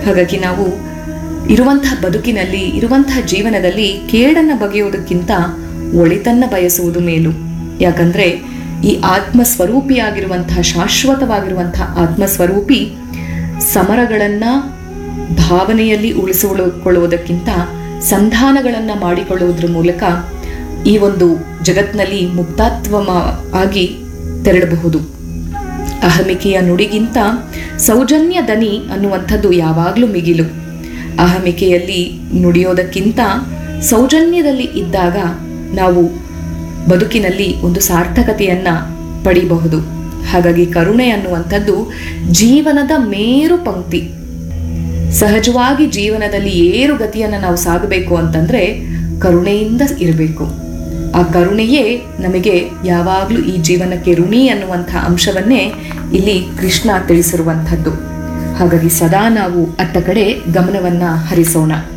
ಹಾಗಾಗಿ ನಾವು ಇರುವಂತಹ ಬದುಕಿನಲ್ಲಿ ಇರುವಂತಹ ಜೀವನದಲ್ಲಿ ಕೇಡನ್ನು ಬಗೆಯುವುದಕ್ಕಿಂತ ಒಳಿತನ್ನ ಬಯಸುವುದು ಮೇಲು ಯಾಕಂದ್ರೆ ಈ ಆತ್ಮಸ್ವರೂಪಿಯಾಗಿರುವಂತಹ ಶಾಶ್ವತವಾಗಿರುವಂತಹ ಆತ್ಮಸ್ವರೂಪಿ ಸಮರಗಳನ್ನ ಭಾವನೆಯಲ್ಲಿ ಉಳಿಸಿಕೊಳ್ಳುವುದಕ್ಕಿಂತ ಸಂಧಾನಗಳನ್ನ ಮಾಡಿಕೊಳ್ಳುವುದರ ಮೂಲಕ ಈ ಒಂದು ಜಗತ್ನಲ್ಲಿ ಮುಕ್ತಾತ್ವ ಆಗಿ ತೆರಳಬಹುದು ಅಹಮಿಕೆಯ ನುಡಿಗಿಂತ ಸೌಜನ್ಯ ದನಿ ಅನ್ನುವಂಥದ್ದು ಯಾವಾಗಲೂ ಮಿಗಿಲು ಅಹಮಿಕೆಯಲ್ಲಿ ನುಡಿಯೋದಕ್ಕಿಂತ ಸೌಜನ್ಯದಲ್ಲಿ ಇದ್ದಾಗ ನಾವು ಬದುಕಿನಲ್ಲಿ ಒಂದು ಸಾರ್ಥಕತೆಯನ್ನ ಪಡಿಬಹುದು ಹಾಗಾಗಿ ಕರುಣೆ ಅನ್ನುವಂಥದ್ದು ಜೀವನದ ಮೇರು ಪಂಕ್ತಿ ಸಹಜವಾಗಿ ಜೀವನದಲ್ಲಿ ಏರು ಗತಿಯನ್ನು ನಾವು ಸಾಗಬೇಕು ಅಂತಂದ್ರೆ ಕರುಣೆಯಿಂದ ಇರಬೇಕು ಆ ಕರುಣೆಯೇ ನಮಗೆ ಯಾವಾಗಲೂ ಈ ಜೀವನಕ್ಕೆ ಋಣಿ ಅನ್ನುವಂಥ ಅಂಶವನ್ನೇ ಇಲ್ಲಿ ಕೃಷ್ಣ ತಿಳಿಸಿರುವಂಥದ್ದು ಹಾಗಾಗಿ ಸದಾ ನಾವು ಅತ್ತ ಕಡೆ ಗಮನವನ್ನ ಹರಿಸೋಣ